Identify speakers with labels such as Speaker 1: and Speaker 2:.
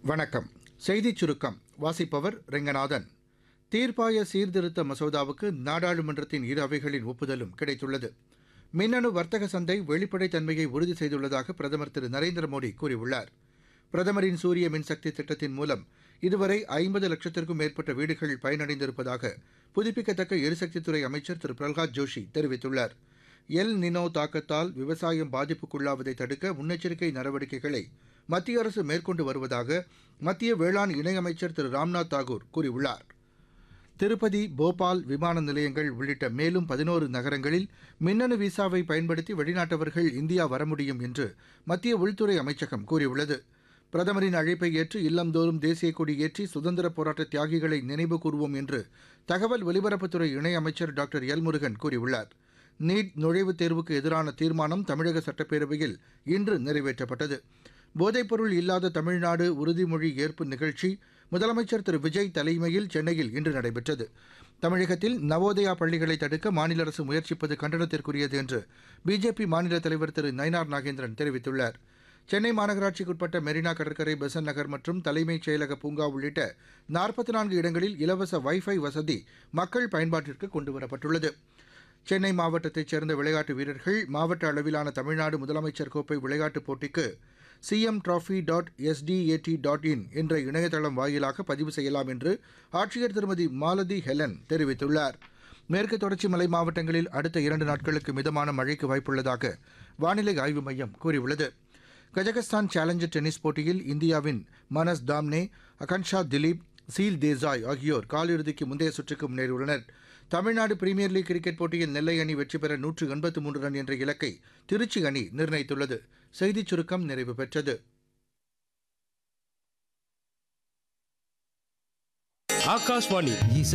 Speaker 1: வணக்கம் செய்திச் சுருக்கம் வாசிப்பவர் ரெங்கநாதன் தீர்ப்பாய சீர்திருத்த மசோதாவுக்கு நாடாளுமன்றத்தின் இரு அவைகளின் ஒப்புதலும் கிடைத்துள்ளது மின்னணு வர்த்தக சந்தை வெளிப்படைத்தன்மையை உறுதி செய்துள்ளதாக பிரதமர் திரு நரேந்திர மோடி கூறியுள்ளார் பிரதமரின் சூரிய மின்சக்தி திட்டத்தின் மூலம் இதுவரை ஐம்பது லட்சத்திற்கும் மேற்பட்ட வீடுகள் பயனடைந்திருப்பதாக புதுப்பிக்கத்தக்க எரிசக்தித்துறை அமைச்சர் திரு பிரகலாத் ஜோஷி தெரிவித்துள்ளார் எல் நினோ தாக்கத்தால் விவசாயம் பாதிப்புக்குள்ளாவதை தடுக்க முன்னெச்சரிக்கை நடவடிக்கைகளை மத்திய அரசு மேற்கொண்டு வருவதாக மத்திய வேளாண் இணையமைச்சர் திரு ராம்நாத் தாகூர் கூறியுள்ளார் திருப்பதி போபால் விமான நிலையங்கள் உள்ளிட்ட மேலும் பதினோரு நகரங்களில் மின்னணு விசாவை பயன்படுத்தி வெளிநாட்டவர்கள் இந்தியா வர முடியும் என்று மத்திய உள்துறை அமைச்சகம் கூறியுள்ளது பிரதமரின் அழைப்பை ஏற்று இல்லந்தோறும் தேசிய கொடி ஏற்றி சுதந்திர போராட்ட தியாகிகளை நினைவு கூறுவோம் என்று தகவல் ஒலிபரப்புத்துறை இணையமைச்சர் டாக்டர் எல் முருகன் கூறியுள்ளார் நீட் நுழைவுத் தேர்வுக்கு எதிரான தீர்மானம் தமிழக சட்டப்பேரவையில் இன்று நிறைவேற்றப்பட்டது போதைப்பொருள் இல்லாத தமிழ்நாடு உறுதிமொழி ஏற்பு நிகழ்ச்சி முதலமைச்சர் திரு விஜய் தலைமையில் சென்னையில் இன்று நடைபெற்றது தமிழகத்தில் நவோதயா பள்ளிகளை தடுக்க மாநில அரசு முயற்சிப்பது கண்டனத்திற்குரியது என்று பிஜேபி மாநில தலைவர் திரு நயினார் நாகேந்திரன் தெரிவித்துள்ளார் சென்னை மாநகராட்சிக்குட்பட்ட மெரினா கடற்கரை பெசன் நகர் மற்றும் தலைமைச் செயலக பூங்கா உள்ளிட்ட நாற்பத்தி நான்கு இடங்களில் இலவச வைஃபை வசதி மக்கள் பயன்பாட்டிற்கு கொண்டுவரப்பட்டுள்ளது சென்னை மாவட்டத்தைச் சேர்ந்த விளையாட்டு வீரர்கள் மாவட்ட அளவிலான தமிழ்நாடு முதலமைச்சர் கோப்பை விளையாட்டுப் போட்டிக்கு CM trophy dot SDAT dot in என்ற இணையதளம் வாயிலாக பதிவு செய்யலாம் என்று ஆட்சியர் திருமதி மாலதி ஹெலன் தெரிவித்துள்ளார் மேற்கு தொடர்ச்சி மலை மாவட்டங்களில் அடுத்த இரண்டு நாட்களுக்கு மிதமான மழைக்கு வாய்ப்புள்ளதாக வானிலை ஆய்வு மையம் கூறியுள்ளது கஜகஸ்தான் சேலஞ்சர் டென்னிஸ் போட்டியில் இந்தியாவின் மனஸ் தாம்னே அகன்ஷா திலீப் சீல் தேசாய் ஆகியோர் காலிறுதிக்கு முந்தைய சுற்றுக்கு முன்னேறியுள்ளனர் தமிழ்நாடு பிரீமியர் லீக் கிரிக்கெட் போட்டியில் நெல்லை அணி வெற்றி பெற நூற்று எண்பத்து மூன்று ரன் என்ற இலக்கை திருச்சி அணி நிர்ணயித்துள்ளது செய்திச் சுருக்கம் நிறைவு பெற்றது
Speaker 2: ஆகாஷ்வாணி